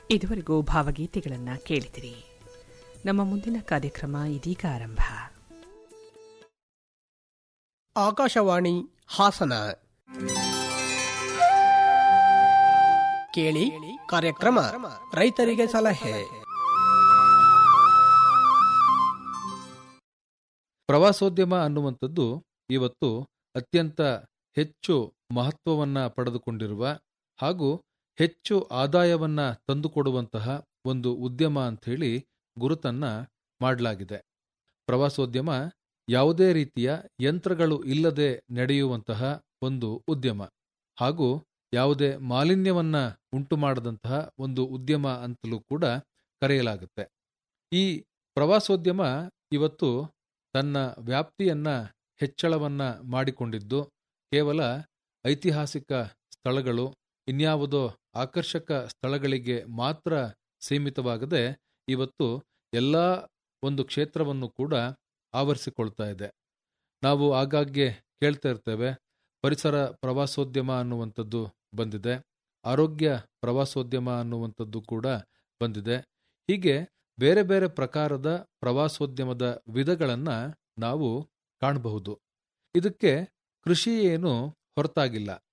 ಇದುವರೆಗೂ ಭಾವಗೀತೆಗಳನ್ನು ಕೇಳಿದಿರಿ ನಮ್ಮ ಮುಂದಿನ ಕಾರ್ಯಕ್ರಮ ಇದೀಗ ಆರಂಭ ಆಕಾಶವಾಣಿ ಹಾಸನ ಕೇಳಿ ಕಾರ್ಯಕ್ರಮ ರೈತರಿಗೆ ಸಲಹೆ ಪ್ರವಾಸೋದ್ಯಮ ಅನ್ನುವಂಥದ್ದು ಇವತ್ತು ಅತ್ಯಂತ ಹೆಚ್ಚು ಮಹತ್ವವನ್ನ ಪಡೆದುಕೊಂಡಿರುವ ಹಾಗೂ ಹೆಚ್ಚು ಆದಾಯವನ್ನ ತಂದುಕೊಡುವಂತಹ ಒಂದು ಉದ್ಯಮ ಅಂಥೇಳಿ ಗುರುತನ್ನ ಮಾಡಲಾಗಿದೆ ಪ್ರವಾಸೋದ್ಯಮ ಯಾವುದೇ ರೀತಿಯ ಯಂತ್ರಗಳು ಇಲ್ಲದೆ ನಡೆಯುವಂತಹ ಒಂದು ಉದ್ಯಮ ಹಾಗೂ ಯಾವುದೇ ಮಾಲಿನ್ಯವನ್ನ ಉಂಟು ಮಾಡದಂತಹ ಒಂದು ಉದ್ಯಮ ಅಂತಲೂ ಕೂಡ ಕರೆಯಲಾಗುತ್ತೆ ಈ ಪ್ರವಾಸೋದ್ಯಮ ಇವತ್ತು ತನ್ನ ವ್ಯಾಪ್ತಿಯನ್ನ ಹೆಚ್ಚಳವನ್ನ ಮಾಡಿಕೊಂಡಿದ್ದು ಕೇವಲ ಐತಿಹಾಸಿಕ ಸ್ಥಳಗಳು ಇನ್ಯಾವುದೋ ಆಕರ್ಷಕ ಸ್ಥಳಗಳಿಗೆ ಮಾತ್ರ ಸೀಮಿತವಾಗದೆ ಇವತ್ತು ಎಲ್ಲ ಒಂದು ಕ್ಷೇತ್ರವನ್ನು ಕೂಡ ಆವರಿಸಿಕೊಳ್ತಾ ಇದೆ ನಾವು ಆಗಾಗ್ಗೆ ಕೇಳ್ತಾ ಇರ್ತೇವೆ ಪರಿಸರ ಪ್ರವಾಸೋದ್ಯಮ ಅನ್ನುವಂಥದ್ದು ಬಂದಿದೆ ಆರೋಗ್ಯ ಪ್ರವಾಸೋದ್ಯಮ ಅನ್ನುವಂಥದ್ದು ಕೂಡ ಬಂದಿದೆ ಹೀಗೆ ಬೇರೆ ಬೇರೆ ಪ್ರಕಾರದ ಪ್ರವಾಸೋದ್ಯಮದ ವಿಧಗಳನ್ನ ನಾವು ಕಾಣಬಹುದು ಇದಕ್ಕೆ ಕೃಷಿ ಏನು ಹೊರತಾಗಿಲ್ಲ